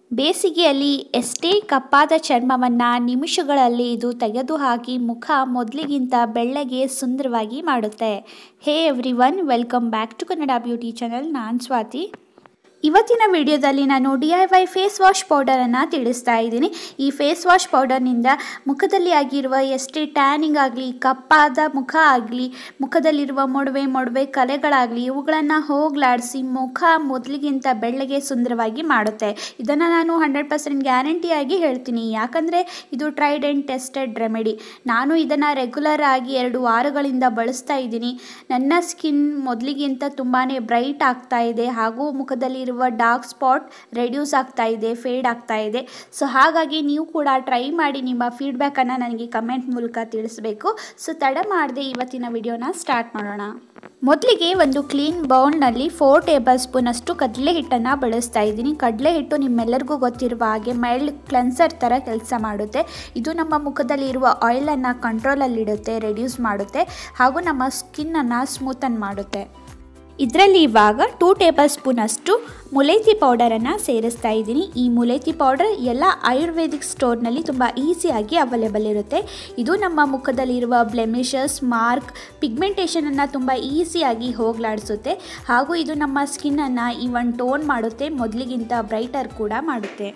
ಬೇಸಿಗೆಯಲ್ಲಿ ಎಷ್ಟೇ ಕಪ್ಪಾದ ಚರ್ಮವನ್ನು ನಿಮಿಷಗಳಲ್ಲಿ ಇದು ತೆಗೆದುಹಾಕಿ ಮುಖ ಮೊದಲಿಗಿಂತ ಬೆಳ್ಳಗೆ ಸುಂದರವಾಗಿ ಮಾಡುತ್ತೆ hey everyone welcome back to Kannada beauty channel ನಾನು ಸ್ವಾತಿ ಇವತ್ತಿನ ವಿಡಿಯೋದಲ್ಲಿ ನಾನು D I Y face wash ಪೌಡರನ್ನು ತಿಳಿಸ್ತಾ ಇದ್ದೀನಿ ಈ ಫೇಸ್ ವಾಶ್ ಪೌಡರ್ನಿಂದ ಮುಖದಲ್ಲಿ ಆಗಿರುವ ಎಷ್ಟೇ ಟ್ಯಾನಿಂಗ್ ಆಗಲಿ ಕಪ್ಪಾದ ಮುಖ ಆಗಲಿ ಮುಖದಲ್ಲಿರುವ ಮೊಡವೆ ಮೊಡವೆ ಕಲೆಗಳಾಗಲಿ ಇವುಗಳನ್ನು ಹೋಗಲಾಡಿಸಿ ಮುಖ ಮೊದಲಿಗಿಂತ ಬೆಳ್ಳಗೆ ಸುಂದರವಾಗಿ ಮಾಡುತ್ತೆ ಇದನ್ನು ನಾನು ಹಂಡ್ರೆಡ್ ಪರ್ಸೆಂಟ್ ಗ್ಯಾರಂಟಿಯಾಗಿ ಹೇಳ್ತೀನಿ ಯಾಕಂದರೆ ಇದು ಟ್ರೈಡ್ ಆ್ಯಂಡ್ ಟೆಸ್ಟೆಡ್ ರೆಮಿಡಿ ನಾನು ಇದನ್ನು ರೆಗ್ಯುಲರ್ ಆಗಿ ಎರಡು ವಾರಗಳಿಂದ ಬಳಸ್ತಾ ಇದ್ದೀನಿ ನನ್ನ ಸ್ಕಿನ್ ಮೊದಲಿಗಿಂತ ತುಂಬಾ ಬ್ರೈಟ್ ಆಗ್ತಾ ಇದೆ ಹಾಗೂ ಮುಖದಲ್ಲಿರುವ ಡಾರ್ಕ್ ಸ್ಪಾಟ್ ರೆಡ್ಯೂಸ್ ಆಗ್ತಾ ಇದೆ ಫೇಡ್ ಆಗ್ತಾ ಇದೆ ಸೊ ಹಾಗಾಗಿ ನೀವು ಕೂಡ ಟ್ರೈ ಮಾಡಿ ನಿಮ್ಮ ಫೀಡ್ಬ್ಯಾಕನ್ನು ನನಗೆ ಕಮೆಂಟ್ ಮೂಲಕ ತಿಳಿಸ್ಬೇಕು ಸೊ ತಡ ಮಾಡದೆ ಇವತ್ತಿನ ವಿಡಿಯೋನ ಸ್ಟಾರ್ಟ್ ಮಾಡೋಣ ಮೊದಲಿಗೆ ಒಂದು ಕ್ಲೀನ್ ಬೌಲ್ನಲ್ಲಿ ಫೋರ್ ಟೇಬಲ್ ಸ್ಪೂನಷ್ಟು ಕಡಲೆ ಹಿಟ್ಟನ್ನು ಬಳಸ್ತಾ ಇದ್ದೀನಿ ಕಡಲೆ ಹಿಟ್ಟು ನಿಮ್ಮೆಲ್ಲರಿಗೂ ಗೊತ್ತಿರುವ ಹಾಗೆ ಮೈಲ್ಡ್ ಕ್ಲೆನ್ಸರ್ ಥರ ಕೆಲಸ ಮಾಡುತ್ತೆ ಇದು ನಮ್ಮ ಮುಖದಲ್ಲಿರುವ ಆಯಿಲನ್ನು ಕಂಟ್ರೋಲಲ್ಲಿಡುತ್ತೆ ರೆಡ್ಯೂಸ್ ಮಾಡುತ್ತೆ ಹಾಗೂ ನಮ್ಮ ಸ್ಕಿನ್ನನ್ನು ಸ್ಮೂತನ್ ಮಾಡುತ್ತೆ ಇದರಲ್ಲಿ ಇವಾಗ ಟೂ ಟೇಬಲ್ ಸ್ಪೂನಷ್ಟು ಮುಲೇತಿ ಪೌಡರನ್ನು ಸೇರಿಸ್ತಾ ಇದ್ದೀನಿ ಈ ಮುಲೇತಿ ಪೌಡರ್ ಎಲ್ಲ ಆಯುರ್ವೇದಿಕ್ ಸ್ಟೋರ್ನಲ್ಲಿ ತುಂಬ ಈಸಿಯಾಗಿ ಅವೈಲೇಬಲ್ ಇರುತ್ತೆ ಇದು ನಮ್ಮ ಮುಖದಲ್ಲಿರುವ ಬ್ಲೆಮಿಷಸ್ ಮಾರ್ಕ್ ಪಿಗ್ಮೆಂಟೇಷನನ್ನು ತುಂಬ ಈಸಿಯಾಗಿ ಹೋಗಲಾಡಿಸುತ್ತೆ ಹಾಗೂ ಇದು ನಮ್ಮ ಸ್ಕಿನ್ನನ್ನು ಇವನ್ ಟೋನ್ ಮಾಡುತ್ತೆ ಮೊದಲಿಗಿಂತ ಬ್ರೈಟರ್ ಕೂಡ ಮಾಡುತ್ತೆ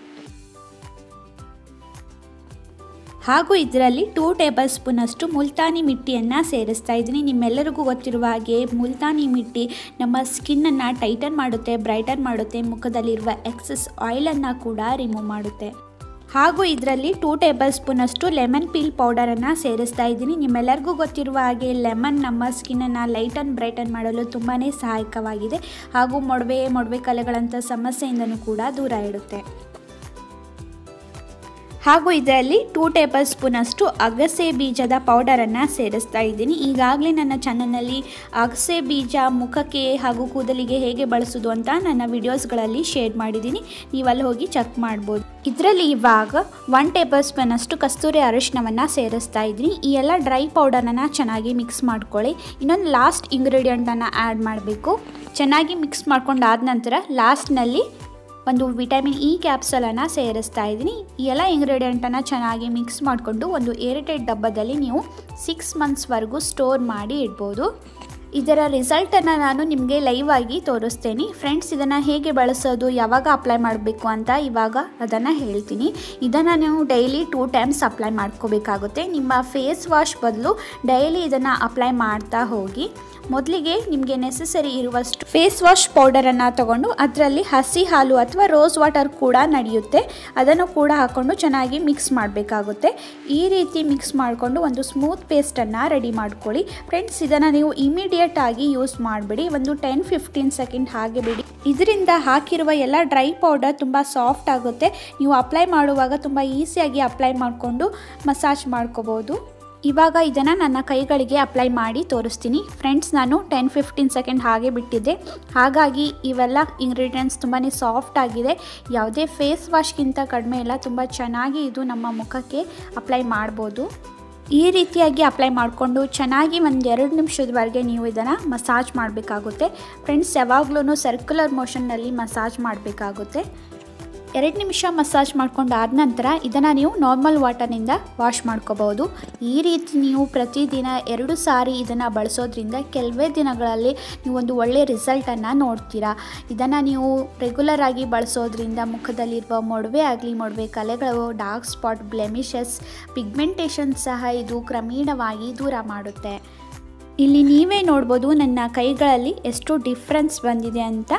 ಹಾಗೂ ಇದರಲ್ಲಿ ಟೂ ಟೇಬಲ್ ಸ್ಪೂನಷ್ಟು ಮುಲ್ತಾನಿ ಮಿಟ್ಟಿಯನ್ನು ಸೇರಿಸ್ತಾ ಇದ್ದೀನಿ ನಿಮ್ಮೆಲ್ಲರಿಗೂ ಗೊತ್ತಿರುವ ಹಾಗೆ ಮುಲ್ತಾನಿ ಮಿಟ್ಟಿ ನಮ್ಮ ಸ್ಕಿನ್ನನ್ನು ಟೈಟನ್ ಮಾಡುತ್ತೆ ಬ್ರೈಟನ್ ಮಾಡುತ್ತೆ ಮುಖದಲ್ಲಿರುವ ಎಕ್ಸಸ್ ಆಯಿಲನ್ನು ಕೂಡ ರಿಮೂವ್ ಮಾಡುತ್ತೆ ಹಾಗೂ ಇದರಲ್ಲಿ ಟೂ ಟೇಬಲ್ ಸ್ಪೂನಷ್ಟು ಲೆಮನ್ ಪೀಲ್ ಪೌಡರನ್ನು ಸೇರಿಸ್ತಾ ಇದ್ದೀನಿ ನಿಮ್ಮೆಲ್ಲರಿಗೂ ಗೊತ್ತಿರುವ ಹಾಗೆ ಲೆಮನ್ ನಮ್ಮ ಸ್ಕಿನ್ನನ್ನು ಲೈಟನ್ ಬ್ರೈಟನ್ ಮಾಡಲು ತುಂಬಾ ಸಹಾಯಕವಾಗಿದೆ ಹಾಗೂ ಮೊಡವೆ ಮೊಡವೆ ಕಲೆಗಳಂಥ ಸಮಸ್ಯೆಯಿಂದನೂ ಕೂಡ ದೂರ ಇಡುತ್ತೆ ಹಾಗೂ ಇದರಲ್ಲಿ ಟೂ ಟೇಬಲ್ ಸ್ಪೂನಷ್ಟು ಅಗಸೆ ಬೀಜದ ಪೌಡರನ್ನು ಸೇರಿಸ್ತಾ ಇದ್ದೀನಿ ಈಗಾಗಲೇ ನನ್ನ ಚಾನಲ್ನಲ್ಲಿ ಅಗಸೆ ಬೀಜ ಮುಖಕ್ಕೆ ಹಾಗೂ ಕೂದಲಿಗೆ ಹೇಗೆ ಬಳಸೋದು ಅಂತ ನನ್ನ ವಿಡಿಯೋಸ್ಗಳಲ್ಲಿ ಶೇರ್ ಮಾಡಿದ್ದೀನಿ ನೀವು ಅಲ್ಲಿ ಹೋಗಿ ಚೆಕ್ ಮಾಡ್ಬೋದು ಇದರಲ್ಲಿ ಇವಾಗ ಒನ್ ಟೇಬಲ್ ಸ್ಪೂನಷ್ಟು ಕಸ್ತೂರಿ ಅರಿಶಿನವನ್ನು ಸೇರಿಸ್ತಾ ಇದ್ದೀನಿ ಈ ಎಲ್ಲ ಡ್ರೈ ಪೌಡರನ್ನು ಚೆನ್ನಾಗಿ ಮಿಕ್ಸ್ ಮಾಡ್ಕೊಳ್ಳಿ ಇನ್ನೊಂದು ಲಾಸ್ಟ್ ಇಂಗ್ರೀಡಿಯೆಂಟನ್ನು ಆ್ಯಡ್ ಮಾಡಬೇಕು ಚೆನ್ನಾಗಿ ಮಿಕ್ಸ್ ಮಾಡ್ಕೊಂಡಾದ ನಂತರ ಲಾಸ್ಟ್ನಲ್ಲಿ ಒಂದು ವಿಟಮಿನ್ ಇ ಕ್ಯಾಪ್ಸಲನ್ನು ಸೇರಿಸ್ತಾ ಇದ್ದೀನಿ ಈ ಎಲ್ಲ ಇಂಗ್ರೀಡಿಯೆಂಟನ್ನು ಚೆನ್ನಾಗಿ ಮಿಕ್ಸ್ ಮಾಡಿಕೊಂಡು ಒಂದು ಏರಿಟೆಡ್ ಡಬ್ಬದಲ್ಲಿ ನೀವು ಸಿಕ್ಸ್ ಮಂತ್ಸ್ವರೆಗೂ ಸ್ಟೋರ್ ಮಾಡಿ ಇಡ್ಬೋದು ಇದರ ರಿಸಲ್ಟನ್ನು ನಾನು ನಿಮಗೆ ಲೈವ್ ಆಗಿ ತೋರಿಸ್ತೇನೆ ಫ್ರೆಂಡ್ಸ್ ಇದನ್ನು ಹೇಗೆ ಬಳಸೋದು ಯಾವಾಗ ಅಪ್ಲೈ ಮಾಡಬೇಕು ಅಂತ ಇವಾಗ ಅದನ್ನು ಹೇಳ್ತೀನಿ ಇದನ್ನು ನೀವು ಡೈಲಿ ಟೂ ಟೈಮ್ಸ್ ಅಪ್ಲೈ ಮಾಡ್ಕೋಬೇಕಾಗುತ್ತೆ ನಿಮ್ಮ ಫೇಸ್ ವಾಶ್ ಬದಲು ಡೈಲಿ ಇದನ್ನು ಅಪ್ಲೈ ಮಾಡ್ತಾ ಹೋಗಿ ಮೊದಲಿಗೆ ನಿಮಗೆ ನೆಸಸರಿ ಇರುವಷ್ಟು ಫೇಸ್ ವಾಶ್ ಪೌಡರನ್ನು ತಗೊಂಡು ಅದರಲ್ಲಿ ಹಸಿ ಹಾಲು ಅಥವಾ ರೋಸ್ ವಾಟರ್ ಕೂಡ ನಡೆಯುತ್ತೆ ಅದನ್ನು ಕೂಡ ಹಾಕ್ಕೊಂಡು ಚೆನ್ನಾಗಿ ಮಿಕ್ಸ್ ಮಾಡಬೇಕಾಗುತ್ತೆ ಈ ರೀತಿ ಮಿಕ್ಸ್ ಮಾಡಿಕೊಂಡು ಒಂದು ಸ್ಮೂತ್ ಪೇಸ್ಟನ್ನು ರೆಡಿ ಮಾಡ್ಕೊಳ್ಳಿ ಫ್ರೆಂಡ್ಸ್ ಇದನ್ನು ನೀವು ಇಮಿಡಿಯೇಟ್ ಆಗಿ ಯೂಸ್ ಮಾಡಿಬಿಡಿ ಒಂದು ಟೆನ್ ಫಿಫ್ಟೀನ್ ಸೆಕೆಂಡ್ ಹಾಗೆ ಬಿಡಿ ಇದರಿಂದ ಹಾಕಿರುವ ಎಲ್ಲ ಡ್ರೈ ಪೌಡರ್ ತುಂಬ ಸಾಫ್ಟ್ ಆಗುತ್ತೆ ನೀವು ಅಪ್ಲೈ ಮಾಡುವಾಗ ತುಂಬ ಈಸಿಯಾಗಿ ಅಪ್ಲೈ ಮಾಡಿಕೊಂಡು ಮಸಾಜ್ ಮಾಡ್ಕೋಬೋದು ಇವಾಗ ಇದನ್ನು ನನ್ನ ಕೈಗಳಿಗೆ ಅಪ್ಲೈ ಮಾಡಿ ತೋರಿಸ್ತೀನಿ ಫ್ರೆಂಡ್ಸ್ ನಾನು ಟೆನ್ ಫಿಫ್ಟೀನ್ ಸೆಕೆಂಡ್ ಹಾಗೆ ಬಿಟ್ಟಿದ್ದೆ ಹಾಗಾಗಿ ಇವೆಲ್ಲ ಇಂಗ್ರೀಡಿಯೆಂಟ್ಸ್ ತುಂಬಾ ಸಾಫ್ಟ್ ಆಗಿದೆ ಯಾವುದೇ ಫೇಸ್ ವಾಶ್ಗಿಂತ ಕಡಿಮೆ ಇಲ್ಲ ತುಂಬ ಚೆನ್ನಾಗಿ ಇದು ನಮ್ಮ ಮುಖಕ್ಕೆ ಅಪ್ಲೈ ಮಾಡ್ಬೋದು ಈ ರೀತಿಯಾಗಿ ಅಪ್ಲೈ ಮಾಡಿಕೊಂಡು ಚೆನ್ನಾಗಿ ಒಂದು ಎರಡು ನಿಮಿಷದವರೆಗೆ ನೀವು ಇದನ್ನು ಮಸಾಜ್ ಮಾಡಬೇಕಾಗುತ್ತೆ ಫ್ರೆಂಡ್ಸ್ ಯಾವಾಗಲೂ ಸರ್ಕ್ಯುಲರ್ ಮೋಷನ್ನಲ್ಲಿ ಮಸಾಜ್ ಮಾಡಬೇಕಾಗುತ್ತೆ ಎರಡು ನಿಮಿಷ ಮಸಾಜ್ ಮಾಡ್ಕೊಂಡು ಆದ ನಂತರ ಇದನ್ನು ನೀವು ನಾರ್ಮಲ್ ವಾಟರ್ನಿಂದ ವಾಶ್ ಮಾಡ್ಕೋಬೋದು ಈ ರೀತಿ ನೀವು ಪ್ರತಿದಿನ ಎರಡು ಸಾರಿ ಇದನ್ನು ಬಳಸೋದ್ರಿಂದ ಕೆಲವೇ ದಿನಗಳಲ್ಲಿ ನೀವು ಒಂದು ಒಳ್ಳೆಯ ರಿಸಲ್ಟನ್ನು ನೋಡ್ತೀರಾ ಇದನ್ನು ನೀವು ರೆಗ್ಯುಲರ್ ಆಗಿ ಬಳಸೋದ್ರಿಂದ ಮುಖದಲ್ಲಿರುವ ಮೊಡವೆ ಆಗಲಿ ಮೊಡವೆ ಕಲೆಗಳು ಡಾರ್ಕ್ ಸ್ಪಾಟ್ ಬ್ಲೆಮಿಷಸ್ ಪಿಗ್ಮೆಂಟೇಷನ್ ಸಹ ಇದು ಕ್ರಮೇಣವಾಗಿ ದೂರ ಮಾಡುತ್ತೆ ಇಲ್ಲಿ ನೀವೇ ನೋಡ್ಬೋದು ನನ್ನ ಕೈಗಳಲ್ಲಿ ಎಷ್ಟು ಡಿಫ್ರೆನ್ಸ್ ಬಂದಿದೆ ಅಂತ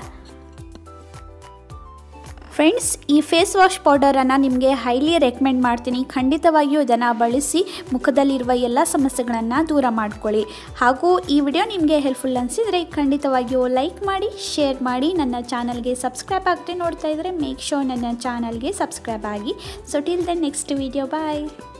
ಫ್ರೆಂಡ್ಸ್ ಈ ಫೇಸ್ ವಾಶ್ ಪೌಡರನ್ನು ನಿಮಗೆ ಹೈಲಿ ರೆಕಮೆಂಡ್ ಮಾಡ್ತೀನಿ ಖಂಡಿತವಾಗಿಯೂ ಇದನ್ನು ಬಳಸಿ ಮುಖದಲ್ಲಿರುವ ಎಲ್ಲ ಸಮಸ್ಯೆಗಳನ್ನು ದೂರ ಮಾಡ್ಕೊಳ್ಳಿ ಹಾಗೂ ಈ ವಿಡಿಯೋ ನಿಮಗೆ ಹೆಲ್ಪ್ಫುಲ್ ಅನಿಸಿದರೆ ಖಂಡಿತವಾಗಿಯೂ ಲೈಕ್ ಮಾಡಿ ಶೇರ್ ಮಾಡಿ ನನ್ನ ಚಾನಲ್ಗೆ ಸಬ್ಸ್ಕ್ರೈಬ್ ಆಗದೆ ನೋಡ್ತಾ ಇದ್ದರೆ ಮೇಕ್ ಶೋರ್ ನನ್ನ ಚಾನಲ್ಗೆ ಸಬ್ಸ್ಕ್ರೈಬ್ ಆಗಿ so till then next video ಬಾಯ್